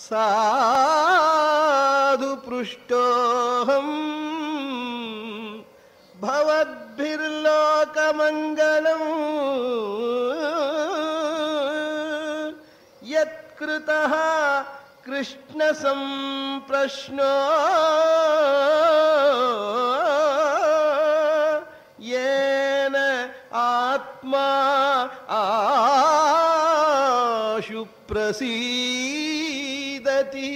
ಸಾಧು ಪೃಷ್ಟೋಹಂ ಭವದ್ಭಿರ್ಲೋಕಮಂಗಳಂ ಯತ್ಕೃತಃ ಕೃಷ್ಣ ಸಂಪ್ರಶ್ನೋ ಯೇನ ಆತ್ಮ ಆಶು ಪ್ರಸೀದತಿ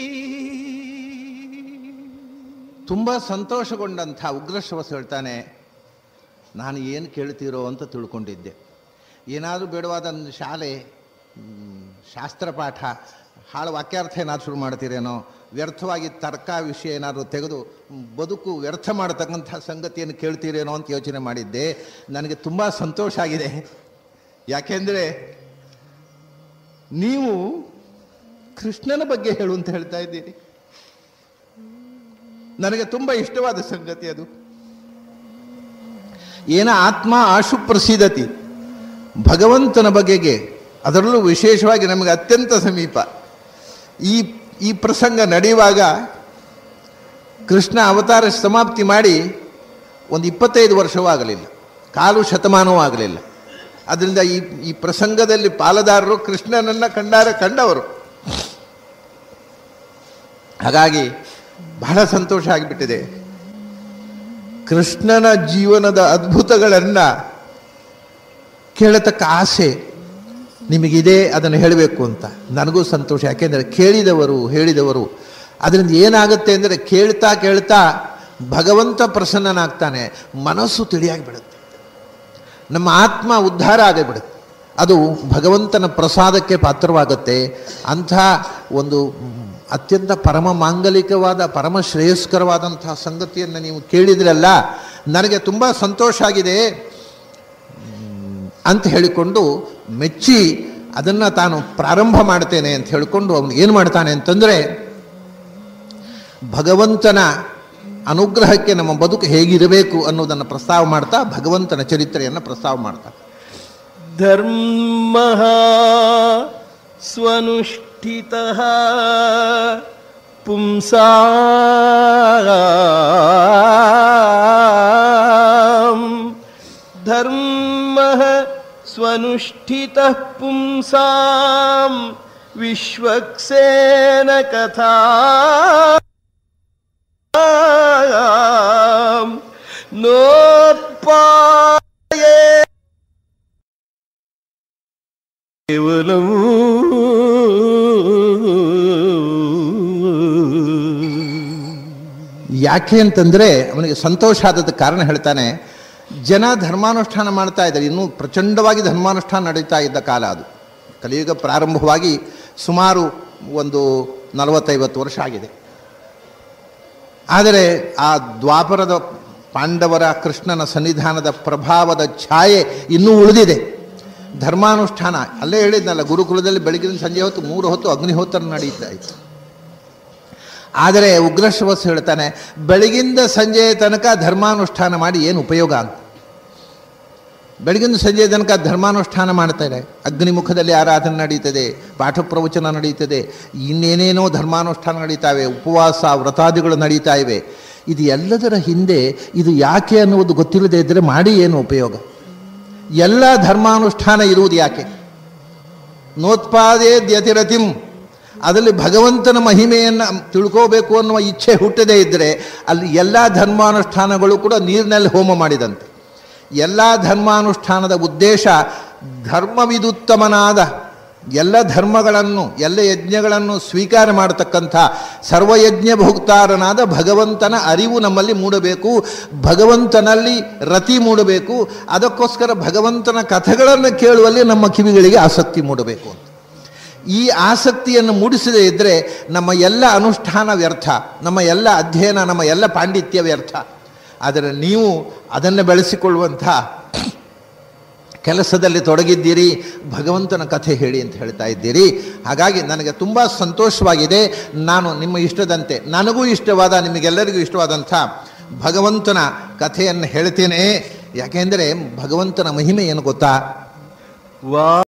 ತುಂಬ ಸಂತೋಷಗೊಂಡಂಥ ಉಗ್ರಶ್ರವಸ್ ಹೇಳ್ತಾನೆ ನಾನು ಏನು ಕೇಳ್ತೀರೋ ಅಂತ ತಿಳ್ಕೊಂಡಿದ್ದೆ ಏನಾದರೂ ಬೇಡವಾದ ಒಂದು ಶಾಲೆ ಮ್, ಶಾಸ್ತ್ರ ಪಾಠ ಹಾಳು ವಾಕ್ಯಾರ್ಥ ಏನಾದ್ರು ಶುರು ಮಾಡ್ತೀರೇನೋ ವ್ಯರ್ಥವಾಗಿ ತರ್ಕ ವಿಷಯ ಏನಾದರೂ ತೆಗೆದು ಮ್, ಬದುಕು ವ್ಯರ್ಥ ಮಾಡತಕ್ಕಂಥ ಸಂಗತಿಯನ್ನು ಕೇಳ್ತೀರೇನೋ ಅಂತ ಯೋಚನೆ ಮಾಡಿದ್ದೆ ನನಗೆ ತುಂಬ ಸಂತೋಷ ಆಗಿದೆ ಯಾಕೆಂದರೆ ನೀವು ಕೃಷ್ಣನ ಬಗ್ಗೆ ಹೇಳು ಅಂತ ಹೇಳ್ತಾ ಇದ್ದೀರಿ ನನಗೆ ತುಂಬ ಇಷ್ಟವಾದ ಸಂಗತಿ ಅದು ಏನ ಆತ್ಮ ಆಶು ಪ್ರಸಿದ್ಧತಿ ಭಗವಂತನ ಬಗೆಗೆ ಅದರಲ್ಲೂ ವಿಶೇಷವಾಗಿ ನಮಗೆ ಅತ್ಯಂತ ಸಮೀಪ ಈ ಈ ಪ್ರಸಂಗ ನಡೆಯುವಾಗ ಕೃಷ್ಣ ಅವತಾರ ಸಮಾಪ್ತಿ ಮಾಡಿ ಒಂದು ಇಪ್ಪತ್ತೈದು ವರ್ಷವೂ ಆಗಲಿಲ್ಲ ಕಾಲು ಶತಮಾನವೂ ಆಗಲಿಲ್ಲ ಅದರಿಂದ ಈ ಈ ಪ್ರಸಂಗದಲ್ಲಿ ಪಾಲುದಾರರು ಕೃಷ್ಣನನ್ನು ಕಂಡಾರೆ ಕಂಡವರು ಹಾಗಾಗಿ ಬಹಳ ಸಂತೋಷ ಆಗಿಬಿಟ್ಟಿದೆ ಕೃಷ್ಣನ ಜೀವನದ ಅದ್ಭುತಗಳನ್ನು ಕೇಳತಕ್ಕ ಆಸೆ ನಿಮಗಿದೆ ಅದನ್ನು ಹೇಳಬೇಕು ಅಂತ ನನಗೂ ಸಂತೋಷ ಯಾಕೆಂದರೆ ಕೇಳಿದವರು ಹೇಳಿದವರು ಅದರಿಂದ ಏನಾಗುತ್ತೆ ಅಂದರೆ ಕೇಳ್ತಾ ಕೇಳ್ತಾ ಭಗವಂತ ಪ್ರಸನ್ನನಾಗ್ತಾನೆ ಮನಸ್ಸು ತಿಳಿಯಾಗಿ ಬಿಡುತ್ತೆ ನಮ್ಮ ಆತ್ಮ ಉದ್ಧಾರ ಆಗಿಬಿಡುತ್ತೆ ಅದು ಭಗವಂತನ ಪ್ರಸಾದಕ್ಕೆ ಪಾತ್ರವಾಗುತ್ತೆ ಅಂಥ ಒಂದು ಅತ್ಯಂತ ಪರಮ ಮಾಂಗಲಿಕವಾದ ಪರಮ ಶ್ರೇಯಸ್ಕರವಾದಂತಹ ಸಂಗತಿಯನ್ನು ನೀವು ಕೇಳಿದ್ರಲ್ಲ ನನಗೆ ತುಂಬ ಸಂತೋಷ ಆಗಿದೆ ಮ್, ಅಂತ ಹೇಳಿಕೊಂಡು ಮೆಚ್ಚಿ ಅದನ್ನು ತಾನು ಪ್ರಾರಂಭ ಮಾಡ್ತೇನೆ ಅಂತ ಹೇಳಿಕೊಂಡು ಅವನು ಏನು ಮಾಡ್ತಾನೆ ಅಂತಂದರೆ ಭಗವಂತನ ಅನುಗ್ರಹಕ್ಕೆ ನಮ್ಮ ಬದುಕು ಹೇಗಿರಬೇಕು ಅನ್ನೋದನ್ನು ಪ್ರಸ್ತಾವ ಮಾಡ್ತಾ ಭಗವಂತನ ಚರಿತ್ರೆಯನ್ನು ಪ್ರಸ್ತಾವ ಮಾಡ್ತಾ ಧರ್ಮ ಸ್ವನುಷ್ಠಿತ ಪುಂಸಾ ಧರ್ಮ ಸ್ವನುಷ್ಠಿತ ಪುಂಸಾ ವಿಶ್ವಕ್ಸೇನ ಕಥಾ ನೋತ್ಪಾಯೇ ಕೇವಲಂ ಯಾಕೆ ಅಂತಂದರೆ ಅವನಿಗೆ ಸಂತೋಷ ಆದದ ಕಾರಣ ಹೇಳ್ತಾನೆ ಜನ ಧರ್ಮಾನುಷ್ಠಾನ ಮಾಡ್ತಾ ಇದ್ದಾರೆ ಇನ್ನೂ ಪ್ರಚಂಡವಾಗಿ ಧರ್ಮಾನುಷ್ಠಾನ ನಡೀತಾ ಇದ್ದ ಕಾಲ ಅದು ಕಲಿಯುಗ ಪ್ರಾರಂಭವಾಗಿ ಸುಮಾರು ಒಂದು ನಲವತ್ತೈವತ್ತು ವರ್ಷ ಆಗಿದೆ ಆದರೆ ಆ ದ್ವಾಪರದ ಪಾಂಡವರ ಕೃಷ್ಣನ ಸನ್ನಿಧಾನದ ಪ್ರಭಾವದ ಛಾಯೆ ಇನ್ನೂ ಉಳಿದಿದೆ ಧರ್ಮಾನುಷ್ಠಾನ ಅಲ್ಲೇ ಹೇಳಿದ್ನಲ್ಲ ಗುರುಕುಲದಲ್ಲಿ ಬೆಳಗಿನ ಸಂಜೆ ಹೊತ್ತು ಮೂರು ಹೊತ್ತು ಅಗ್ನಿಹೋತ್ರ ನಡೀತಾ ಇತ್ತು ಆದರೆ ಉಗ್ರಶ್ರವಸ್ ಹೇಳ್ತಾನೆ ಬೆಳಗಿಂದ ಸಂಜೆ ತನಕ ಧರ್ಮಾನುಷ್ಠಾನ ಮಾಡಿ ಏನು ಉಪಯೋಗ ಅಂತ ಬೆಳಗಿನ ಸಂಜೆ ತನಕ ಧರ್ಮಾನುಷ್ಠಾನ ಮಾಡ್ತಾರೆ ಅಗ್ನಿಮುಖದಲ್ಲಿ ಆರಾಧನೆ ನಡೀತದೆ ಪಾಠ ಪ್ರವಚನ ನಡೀತದೆ ಇನ್ನೇನೇನೋ ಧರ್ಮಾನುಷ್ಠಾನ ನಡೀತಾವೆ ಉಪವಾಸ ವ್ರತಾದಿಗಳು ನಡೀತಾ ಇವೆ ಇದು ಎಲ್ಲದರ ಹಿಂದೆ ಇದು ಯಾಕೆ ಅನ್ನುವುದು ಗೊತ್ತಿಲ್ಲದೆ ಇದ್ದರೆ ಮಾಡಿ ಏನು ಉಪಯೋಗ ಎಲ್ಲ ಧರ್ಮಾನುಷ್ಠಾನ ಇರುವುದು ಯಾಕೆ ನೋತ್ಪಾದೇ ದ್ಯತಿರತಿಂ ಅದರಲ್ಲಿ ಭಗವಂತನ ಮಹಿಮೆಯನ್ನು ತಿಳ್ಕೋಬೇಕು ಅನ್ನುವ ಇಚ್ಛೆ ಹುಟ್ಟದೇ ಇದ್ದರೆ ಅಲ್ಲಿ ಎಲ್ಲ ಧರ್ಮಾನುಷ್ಠಾನಗಳು ಕೂಡ ನೀರಿನಲ್ಲಿ ಹೋಮ ಮಾಡಿದಂತೆ ಎಲ್ಲ ಧರ್ಮಾನುಷ್ಠಾನದ ಉದ್ದೇಶ ಧರ್ಮವಿದುತ್ತಮನಾದ ಎಲ್ಲ ಧರ್ಮಗಳನ್ನು ಎಲ್ಲ ಯಜ್ಞಗಳನ್ನು ಸ್ವೀಕಾರ ಮಾಡತಕ್ಕಂಥ ಸರ್ವಯಜ್ಞ ಭೋಕ್ತಾರನಾದ ಭಗವಂತನ ಅರಿವು ನಮ್ಮಲ್ಲಿ ಮೂಡಬೇಕು ಭಗವಂತನಲ್ಲಿ ರತಿ ಮೂಡಬೇಕು ಅದಕ್ಕೋಸ್ಕರ ಭಗವಂತನ ಕಥೆಗಳನ್ನು ಕೇಳುವಲ್ಲಿ ನಮ್ಮ ಕಿವಿಗಳಿಗೆ ಆಸಕ್ತಿ ಮೂಡಬೇಕು ಅಂತ ಈ ಆಸಕ್ತಿಯನ್ನು ಮೂಡಿಸದೇ ಇದ್ದರೆ ನಮ್ಮ ಎಲ್ಲ ಅನುಷ್ಠಾನ ವ್ಯರ್ಥ ನಮ್ಮ ಎಲ್ಲ ಅಧ್ಯಯನ ನಮ್ಮ ಎಲ್ಲ ಪಾಂಡಿತ್ಯ ವ್ಯರ್ಥ ಆದರೆ ನೀವು ಅದನ್ನು ಬೆಳೆಸಿಕೊಳ್ಳುವಂಥ ಕೆಲಸದಲ್ಲಿ ತೊಡಗಿದ್ದೀರಿ ಭಗವಂತನ ಕಥೆ ಹೇಳಿ ಅಂತ ಹೇಳ್ತಾ ಇದ್ದೀರಿ ಹಾಗಾಗಿ ನನಗೆ ತುಂಬ ಸಂತೋಷವಾಗಿದೆ ನಾನು ನಿಮ್ಮ ಇಷ್ಟದಂತೆ ನನಗೂ ಇಷ್ಟವಾದ ನಿಮಗೆಲ್ಲರಿಗೂ ಇಷ್ಟವಾದಂಥ ಭಗವಂತನ ಕಥೆಯನ್ನು ಹೇಳ್ತೇನೆ ಯಾಕೆಂದರೆ ಭಗವಂತನ ಮಹಿಮೆ ಏನು ಗೊತ್ತಾ ವಾ